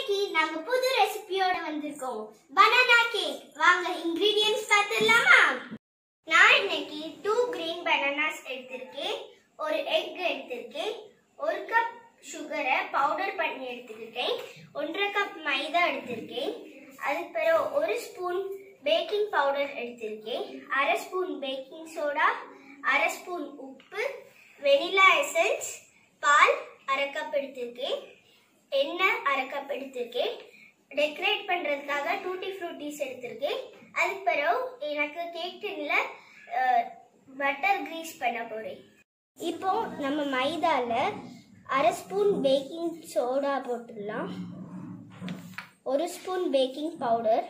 இன்னைக்கு நாங்க புது ரெசிபியோட வந்திருக்கோம் பனானா கேக் வாங்க இன்கிரீடியன்ட்ஸ் பார்த்துடலாமா நான் இன்னைக்கு டூ கிரீன் பனானாஸ் எடுத்திருக்கேன் ஒரு எக் எடுத்திருக்கேன் ஒரு கப் சுகரை பவுடர் பண்ணி எடுத்துக்கிட்டேன் ஒன்றரை கப் மைதா எடுத்திருக்கேன் அதுக்கு பிறகு ஒரு ஸ்பூன் பேக்கிங் பவுடர் எடுத்திருக்கேன் அரை ஸ்பூன் பேக்கிங் சோடா அரை ஸ்பூன் உப்பு வெனிலா எசன்ஸ் பால் அரை கப் எடுத்திருக்கேன் எண்ணெய் அரை கப் எடுத்திருக்கேன் டெக்கரேட் பண்றதுக்காக டூட்டி ஃப்ரூட்டிஸ் எடுத்திருக்கேன் அதுக்கு பிறகு எனக்கு கேக் டின்ல பட்டர் கிரீஸ் பண்ண போறேன் இப்போ நம்ம மைதால அரை ஸ்பூன் பேக்கிங் சோடா போட்டுடலாம் ஒரு ஸ்பூன் பேக்கிங் பவுடர்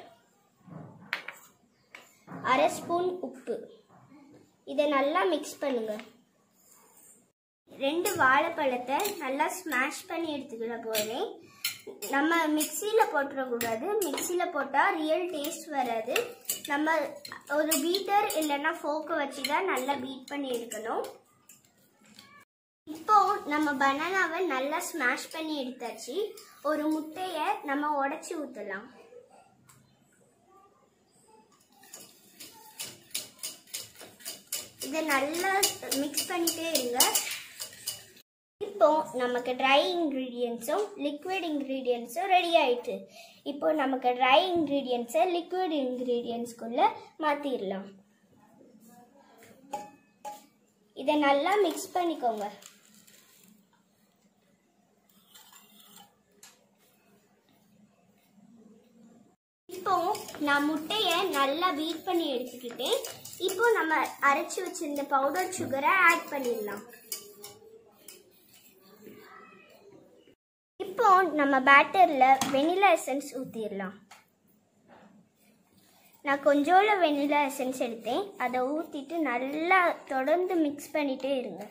அரை ஸ்பூன் உப்பு இதை நல்லா மிக்ஸ் பண்ணுங்க ரெண்டு வாழைப்பழத்தை நல்லா ஸ்மாஷ் பண்ணி எடுத்துக்கிட போகிறேன் நம்ம மிக்சியில் போட்டுறக்கூடாது மிக்சியில் போட்டால் ரியல் டேஸ்ட் வராது நம்ம ஒரு பீட்டர் இல்லைன்னா ஃபோக்கை வச்சு தான் நல்லா பீட் பண்ணி எடுக்கணும் இப்போ நம்ம பனானாவை நல்லா ஸ்மாஷ் பண்ணி எடுத்தாச்சு ஒரு முட்டையை நம்ம உடைச்சி ஊற்றலாம் இதை நல்லா மிக்ஸ் பண்ணிட்டே இருங்க இப்போ நமக்கு ட்ரை இன்க்ரீடியன்ஸும் லிக்விட் இன்க்ரீடியன்ஸும் ரெடி ஆயிட்டு இப்போ நமக்கு ட்ரை இன்க்ரீடியன்ஸை லிக்விட் இன்க்ரீடியன்ஸ்குள்ள மாற்றிடலாம் இதை நல்லா மிக்ஸ் பண்ணிக்கோங்க இப்போ நான் முட்டையை நல்லா பீட் பண்ணி எடுத்துக்கிட்டேன் இப்போ நம்ம அரைச்சி வச்சிருந்த பவுடர் சுகரை ஆட் பண்ணிடலாம் இப்போ நம்ம பேட்டர்ல வெனிலா எசன்ஸ் ஊற்றிடலாம் நான் கொஞ்சோல வெனிலா எசன்ஸ் எடுத்தேன் அதை ஊற்றிட்டு நல்லா தொடர்ந்து மிக்ஸ் பண்ணிட்டே இருங்க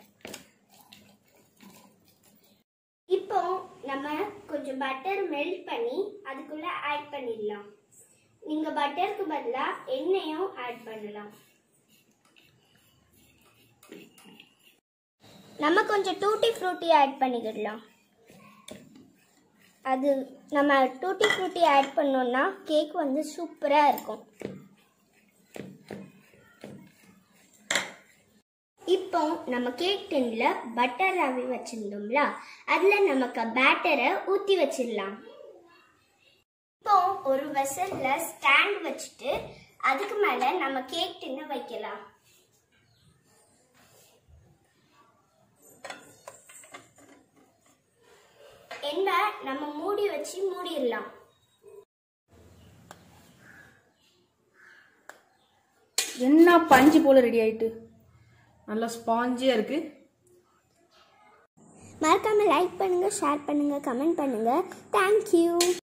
இப்போ நம்ம கொஞ்சம் பட்டர் மெல்ட் பண்ணி அதுக்குள்ள ஆட் பண்ணிடலாம் நீங்க பட்டருக்கு பதிலா எண்ணெயும் ஆட் பண்ணலாம் நம்ம கொஞ்சம் டூட்டி ஃப்ரூட்டி ஆட் பண்ணிக்கிடலாம் அது நம்ம டூட்டி ஃப்ரூட்டி ஆட் பண்ணோம்னா கேக் வந்து சூப்பராக இருக்கும் இப்போ நம்ம கேக் டின்ல பட்டர் ரவி வச்சிருந்தோம்ல அதில் நமக்கு பேட்டரை ஊற்றி வச்சிடலாம் இப்போ ஒரு வெசல்ல ஸ்டாண்ட் வச்சுட்டு அதுக்கு மேலே நம்ம கேக் டின்னை வைக்கலாம் என்ன நம்ம மூடி வச்சு மூடிடலாம் என்ன பஞ்சு போல ரெடி ஆயிட்டு நல்லா ஸ்பாஞ்சியா இருக்கு மறக்காம லைக் பண்ணுங்க ஷேர் பண்ணுங்க கமெண்ட் பண்ணுங்க தேங்க்யூ